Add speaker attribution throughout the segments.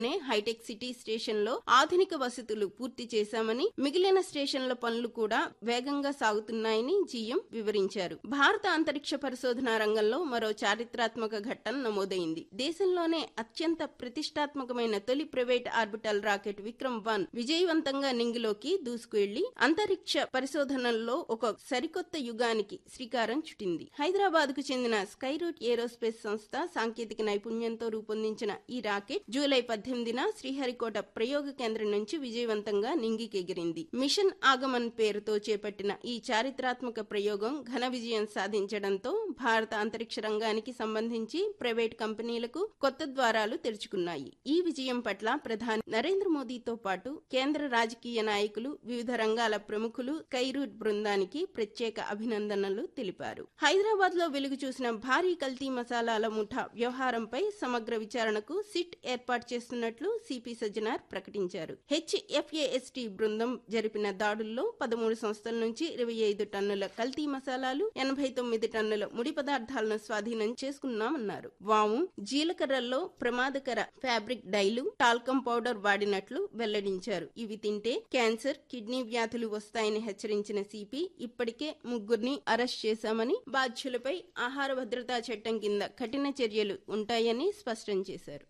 Speaker 1: నే hitech city station లో ఆధునిక వసతులు పూర్తి చేశామని మిగిలిన స్టేషన్ల పనులు కూడా వేగంగా సాగుతున్నాయని జీఎం వివరించారు భారత అంతరిక్ష పరిశోధన రంగంలో మరో చారిత్రాత్మక ఘట్టం నమోదైంది దేశంలోనే అత్యంత ప్రతిష్టాత్మకమైన తొలి private orbital rocket Vikram one విజయవంతంగా నింగిలోకి దూసుకువెళ్లి అంతరిక్ష పరిశోధనల్లో ఒక సరికొత్త యుగానికి శ్రీకారం చుట్టింది హైదరాబాద్ కు చెందిన స్కైరూట్ ఏరోస్పేస్ సంస్థ సాంకేతిక నైపుణ్యంతో రూపొందించిన ఈ రాకెట్ జూలై పద్దెనిమిదిన శ్రీహరికోట ప్రయోగ కేంద్రం నుంచి విజయవంతంగా నింగికెగిరింది మిషన్ ఆగమన్ పేరుతో చేపట్టిన ఈ చారిత్రాత్మక ప్రయోగం ఘన విజయం సాధించడంతో భారత అంతరిక్ష రంగానికి సంబంధించి ప్రైవేట్ కంపెనీలకు కొత్త ద్వారాలు తెరుచుకున్నాయి ఈ విజయం పట్ల ప్రధాని నరేంద్ర మోదీతో పాటు కేంద్ర రాజకీయ నాయకులు వివిధ రంగాల ప్రముఖులు స్కైరూట్ బృందానికి ప్రత్యేక అభినందనలు తెలిపారు హైదరాబాద్ లో వెలుగు చూసిన భారీ కల్తీ మసాలాల ముఠా వ్యవహారంపై సమగ్ర విచారణకు సిట్ ఏర్పాటు చేస్తున్నట్లు సిపి సజ్జనార్ ప్రకటించారు హెచ్ఎఫ్ఏఎస్టీ బృందం జరిపిన దాడుల్లో పదమూడు సంస్థల నుంచి ఇరవై ఐదు టన్నుల కల్తీ మసాలాలు ఎనభై తొమ్మిది టన్నుల ముడి పదార్థాలను స్వాధీనం చేసుకున్నామన్నారు వాము జీలకర్రల్లో ప్రమాదకర ఫ్యాబ్రిక్ డైలు టాల్కం పౌడర్ వాడినట్లు వెల్లడించారు ఇవి తింటే క్యాన్సర్ కిడ్నీ వ్యాధులు వస్తాయని హెచ్చరించిన సిపి ఇప్పటికే ముగ్గురిని అరెస్ట్ చేశామని బాధ్యులపై ఆహార భద్రతా చట్టం కింద కఠిన చర్యలు ఉంటాయని స్పష్టం చేశారు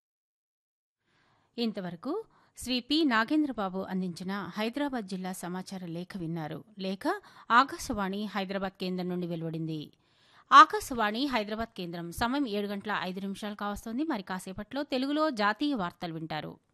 Speaker 2: ఇంతవరకు శ్రీ పి నాగేంద్రబాబు అందించిన హైదరాబాద్ జిల్లా సమాచార లేఖ విన్నారు లేఖ ఆకాశవాణి హైదరాబాద్ కేంద్రం నుండి వెలువడింది ఆకాశవాణి హైదరాబాద్ కేంద్రం సమయం ఏడు గంటల ఐదు నిమిషాలు కావస్తోంది మరి కాసేపట్లో తెలుగులో జాతీయ వార్తలు వింటారు